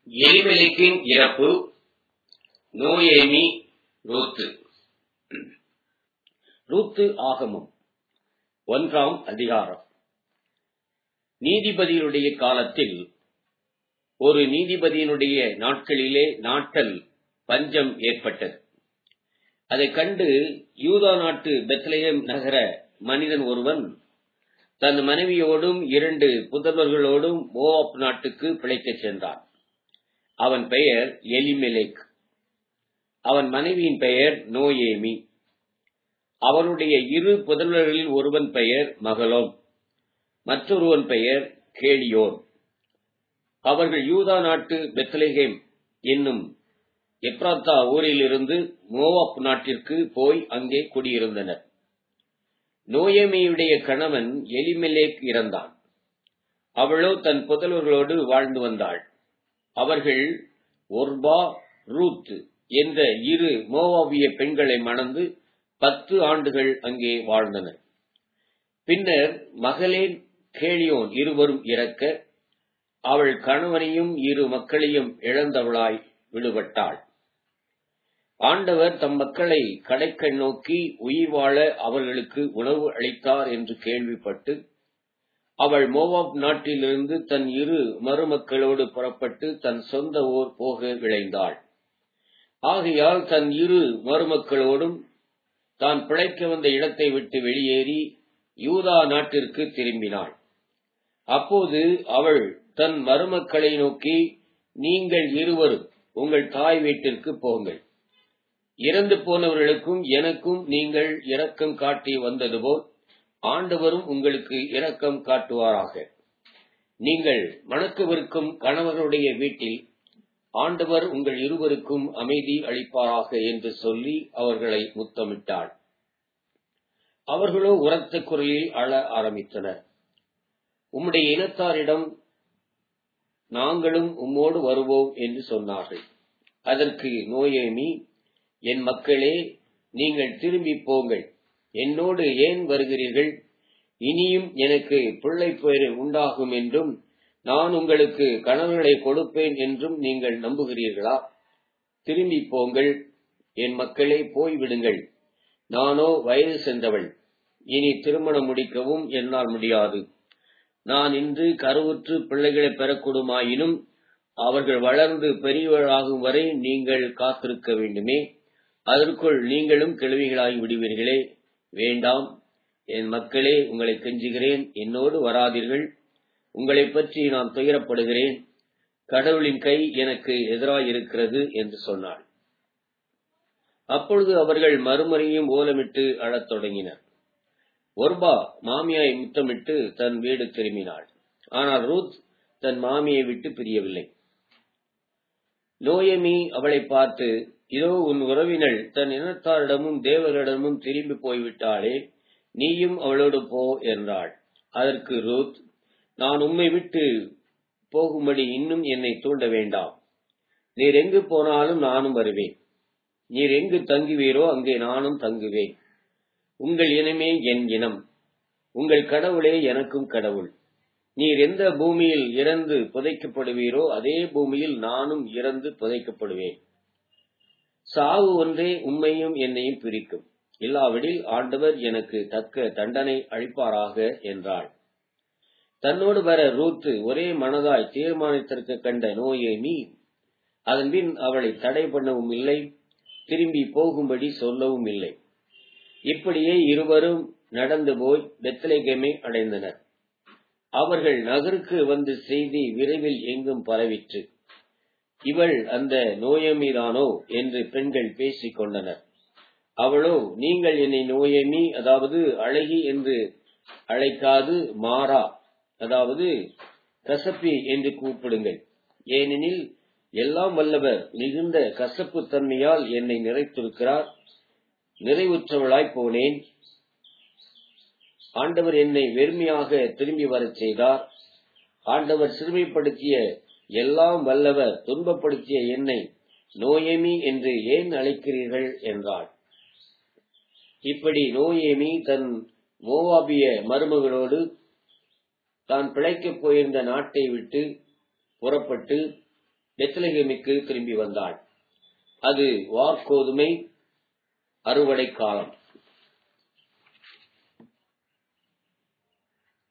எலிமெலிக்கின் இறப்பு நோயேமி ரூத்து ரூத்து ஆகமம் ஒன்றாம் அதிகாரம் நீதிபதியுடைய காலத்தில் ஒரு நீதிபதியினுடைய நாட்களிலே நாட்டல் பஞ்சம் ஏற்பட்டது அதைக் கண்டு யூதா நாட்டு பெத்லஹேம் நகர மனிதன் ஒருவன் தன் மனைவியோடும் இரண்டு புதல்வர்களோடும் மோவாப் நாட்டுக்கு பிழைக்கச் சென்றான் அவன் பெயர் எலிமெலேக் அவன் மனைவியின் பெயர் நோயேமி அவனுடைய இரு புதல்வர்களில் ஒருவன் பெயர் மகளோன் மற்றொருவன் பெயர் கேளியோன் அவர்கள் யூதா நாட்டு பெத்லஹேம் என்னும் எப்ராத்தா ஊரிலிருந்து மோவாப் நாட்டிற்கு போய் அங்கே குடியிருந்தனர் நோயேமியுடைய கணவன் எலிமெலேக் இறந்தான் அவளோ தன் புதல்வர்களோடு வாழ்ந்து வந்தாள் அவர்கள் ஒர்பா ரூத் என்ற இரு மோவாபிய பெண்களை மணந்து பத்து ஆண்டுகள் அங்கே வாழ்ந்தனர் பின்னர் மகளேன் கேளியோன் இருவரும் இறக்க அவள் கணவனையும் இரு மக்களையும் இழந்தவளாய் விடுபட்டாள் ஆண்டவர் தம் மக்களை கடைக்கண் நோக்கி உயிர் வாழ அவர்களுக்கு உணவு அளித்தார் என்று கேள்விப்பட்டு அவள் மோவாப் நாட்டிலிருந்து தன் இரு மருமக்களோடு புறப்பட்டு தன் சொந்த ஊர் போக விளைந்தாள் ஆகையால் தன் இரு மருமக்களோடும் தான் பிழைக்க வந்த இடத்தை விட்டு வெளியேறி யூதா நாட்டிற்கு திரும்பினாள் அப்போது அவள் தன் மருமக்களை நோக்கி நீங்கள் இருவரும் உங்கள் தாய் வீட்டிற்கு போங்கள் இறந்து போனவர்களுக்கும் எனக்கும் நீங்கள் இரக்கம் காட்டி வந்தது போல் ஆண்டவரும் உங்களுக்கு இரக்கம் காட்டுவாராக நீங்கள் மணக்கவிருக்கும் கணவருடைய வீட்டில் ஆண்டவர் உங்கள் இருவருக்கும் அமைதி அளிப்பாராக என்று சொல்லி அவர்களை முத்தமிட்டாள் அவர்களோ உரத்த குரலில் அழ ஆரம்பித்தனர் உம்முடைய இனத்தாரிடம் நாங்களும் உம்மோடு வருவோம் என்று சொன்னார்கள் அதற்கு நோயேமி என் மக்களே நீங்கள் திரும்பி போங்கள் என்னோடு ஏன் வருகிறீர்கள் இனியும் எனக்கு பிள்ளை பெயர் உண்டாகும் என்றும் நான் உங்களுக்கு கணவர்களை கொடுப்பேன் என்றும் நீங்கள் நம்புகிறீர்களா திரும்பி போங்கள் என் மக்களே போய்விடுங்கள் நானோ வயது சென்றவள் இனி திருமணம் முடிக்கவும் என்னால் முடியாது நான் இன்று கருவுற்று பிள்ளைகளை பெறக்கூடுமாயினும் அவர்கள் வளர்ந்து பெரியவர்களாகும் வரை நீங்கள் காத்திருக்க வேண்டுமே அதற்குள் நீங்களும் கிழவிகளாகி விடுவீர்களே வேண்டாம் என் மக்களே உங்களை கெஞ்சுகிறேன் என்னோடு வராதீர்கள் உங்களை பற்றி நான் துயரப்படுகிறேன் கடவுளின் கை எனக்கு எதிராயிருக்கிறது என்று சொன்னாள் அப்பொழுது அவர்கள் மறுமுறையும் ஓலமிட்டு அழத் தொடங்கினர் ஒர்பா மாமியாய் முத்தமிட்டு தன் வீடு திரும்பினாள் ஆனால் ரூத் தன் மாமியை விட்டு பிரியவில்லை நோயமி அவளை பார்த்து இதோ உன் உறவினள் தன் இனத்தாரிடமும் தேவரிடமும் திரும்பி போய்விட்டாளே நீயும் அவளோடு போ என்றாள் அதற்கு ரூத் நான் உம்மை விட்டு போகும்படி இன்னும் என்னை தூண்ட வேண்டாம் நீர் எங்கு போனாலும் நானும் வருவேன் நீர் எங்கு தங்குவீரோ அங்கே நானும் தங்குவேன் உங்கள் இனமே என் இனம் உங்கள் கடவுளே எனக்கும் கடவுள் நீர் எந்த பூமியில் இறந்து புதைக்கப்படுவீரோ அதே பூமியில் நானும் இறந்து புதைக்கப்படுவேன் சாவு ஒன்றே உண்மையும் என்னையும் பிரிக்கும் இல்லாவிடில் ஆண்டவர் எனக்கு தக்க தண்டனை அளிப்பாராக என்றாள் தன்னோடு வர ரூத்து ஒரே மனதாய் தீர்மானித்திருக்க கண்ட நோயேமி அதன்பின் அவளை தடை பண்ணவும் இல்லை திரும்பி போகும்படி சொல்லவும் இல்லை இப்படியே இருவரும் நடந்து போய் பெத்லேகமே அடைந்தனர் அவர்கள் நகருக்கு வந்து செய்தி விரைவில் எங்கும் பரவிற்று இவள் அந்த நோயமிதானோ என்று பெண்கள் பேசிக் கொண்டனர் அவளோ நீங்கள் என்னை நோயமி அதாவது அழகி என்று அழைக்காது மாறா அதாவது கசப்பி என்று கூப்பிடுங்கள் ஏனெனில் எல்லாம் வல்லவர் மிகுந்த கசப்பு தன்மையால் என்னை நிறைத்திருக்கிறார் நிறைவுற்றவளாய் போனேன் ஆண்டவர் என்னை வெறுமையாக திரும்பி வரச் செய்தார் ஆண்டவர் சிறுமைப்படுத்திய எல்லாம் வல்லவர் துன்பப்படுத்திய என்னை நோயேமி என்று ஏன் அழைக்கிறீர்கள் என்றாள் இப்படி நோயேமி தன் மோவாபிய மருமகளோடு தான் பிழைக்கப் போயிருந்த நாட்டை விட்டு புறப்பட்டு பெத்லகேமுக்கு திரும்பி வந்தாள் அது வார்கோதுமை அறுவடை காலம்